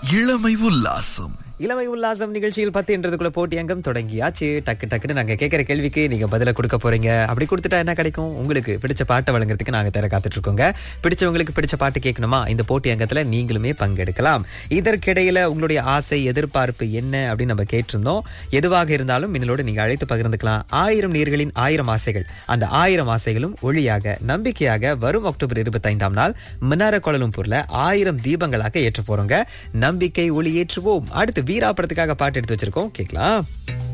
இளமை உல்லாசம் இளமை உல்லாசம் நிகழ்ச்சியில் பத்துன்றதுக்குள்ள போட்டி அங்கம் தொடங்கியாச்சு டக்கு டக்குன்னு நாங்க கேட்கிற கேள்விக்கு நீங்க பதில கொடுக்க போறீங்க அப்படி கொடுத்துட்டா என்ன கிடைக்கும் உங்களுக்கு பிடிச்ச பாட்டை வழங்குறதுக்கு நாங்க தர காத்துட்டு இருக்கோங்க பிடிச்சவங்களுக்கு பிடிச்ச பாட்டு கேட்கணுமா இந்த போட்டி அங்கத்துல நீங்களுமே பங்கெடுக்கலாம் இதற்கிடையில உங்களுடைய ஆசை எதிர்பார்ப்பு என்ன அப்படின்னு நம்ம கேட்டிருந்தோம் எதுவாக இருந்தாலும் மின்னலோடு நீங்க அழைத்து பகிர்ந்துக்கலாம் ஆயிரம் நீர்களின் ஆயிரம் ஆசைகள் அந்த ஆயிரம் ஆசைகளும் ஒளியாக நம்பிக்கையாக வரும் அக்டோபர் இருபத்தி ஐந்தாம் நாள் மின்னார கோலலும்பூர்ல ஆயிரம் தீபங்களாக ஏற்ற போறோங்க நம்பிக்கை ஒளி ஏற்றுவோம் அடுத்து வீரா படத்துக்காக பாட்டு எடுத்து வச்சிருக்கோம் கேட்கலாம்